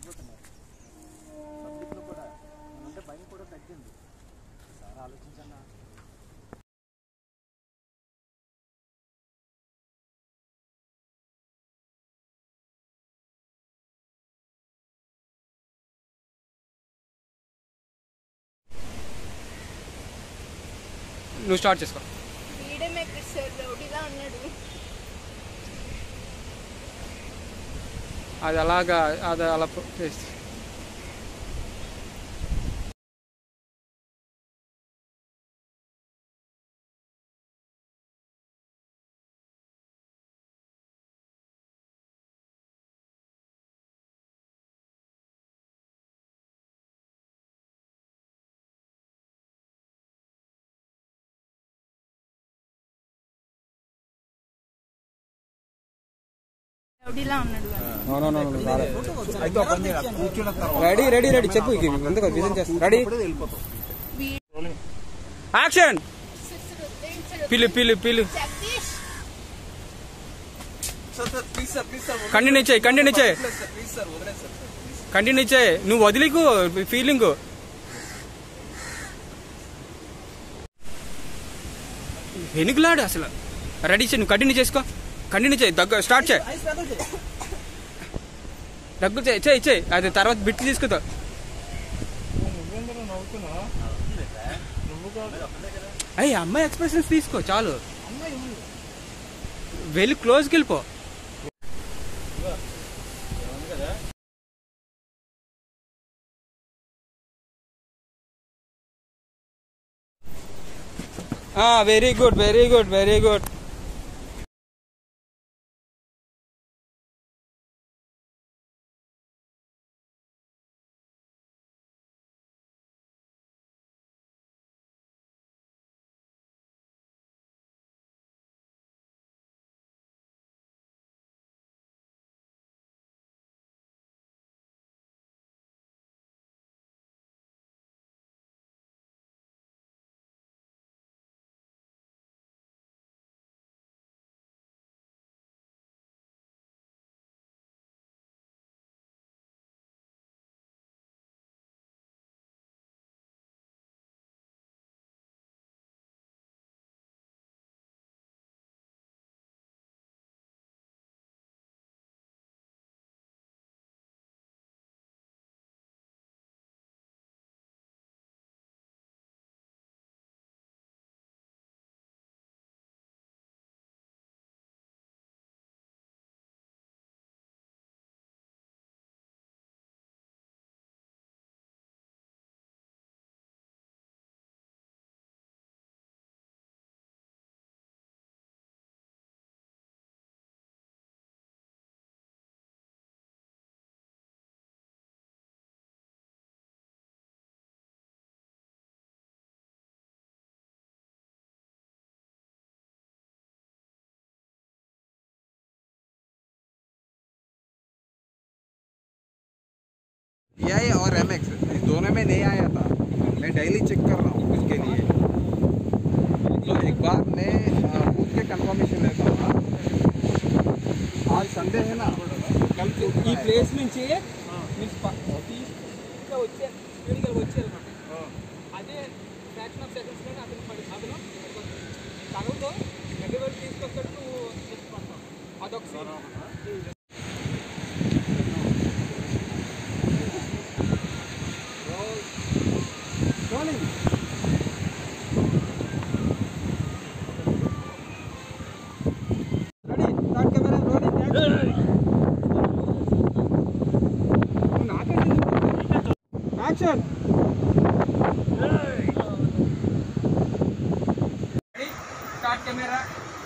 అయిపోతున్నారు పబ్లిక్లో కూడా అంటే భయం కూడా తగ్గింది సార్ ఆలోచించన్నా నువ్వు స్టార్ట్ చేసుకో వీడే మేకర్ సార్ రౌడీలా ఉన్నాడు అది అలాగా అది అలా పో- చేసి రౌడీలా ఉన్నాడు రెడీ రెడీ రెడీ చెప్పు ఇక ఎందుకు విజన్ చేస్తా రెడీ యాక్షన్ పిలు పిలు పిలు జగదీష్ కంటిన్యూ చేయి కంటిన్యూ చేయి కంటిన్యూ చేయి నువ్వు వదిలికు ఫీలింగ్ వెనుకలాడు అసలు రెడీ చేయి నువ్వు కంటిన్యూ చేసుకో కంటిన్యూ చేయి దగ్గర స్టార్ట్ చేయి దగ్గు చేయి చేయి చేయి అది తర్వాత బిట్టి తీసుకుంటావు అయ్యి అమ్మాయి ఎక్స్ప్రెషన్స్ తీసుకో చాలు వెళ్ళి క్లోజ్కి వెళ్ళిపో very good very good very good आई और एम एक्स इस दोनों में नहीं आया था मैं डेली चेक कर रहा हूँ उसके लिए तो एक बार मैं अ, पूछ के कंफर्मेशन लेता हूँ आज संडे है ना कल ఈ को ప్లేస్ నుంచి మీకు ప- తీసుకుంటూ వచ్చే స్పీడ్గా వచ్చేయాలన్నమాట అదే ఫ్రాక్షన్ ఆఫ్ సెకండ్స్ లోనే అతను పడి అతను తగలతో దగ్గర వరకు తీసుకొస్తాడు నువ్వు నెక్స్ట్ పడతావు అదొక scene ready start camera rolling action start camera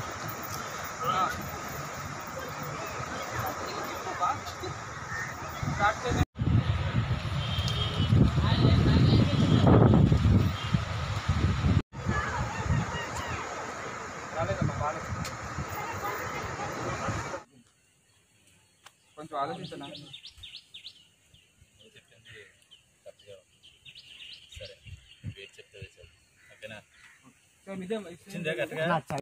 start camera రాలేదమ్మా బాగాలేదు కొంచెం ఆలోచించనా సో నిజం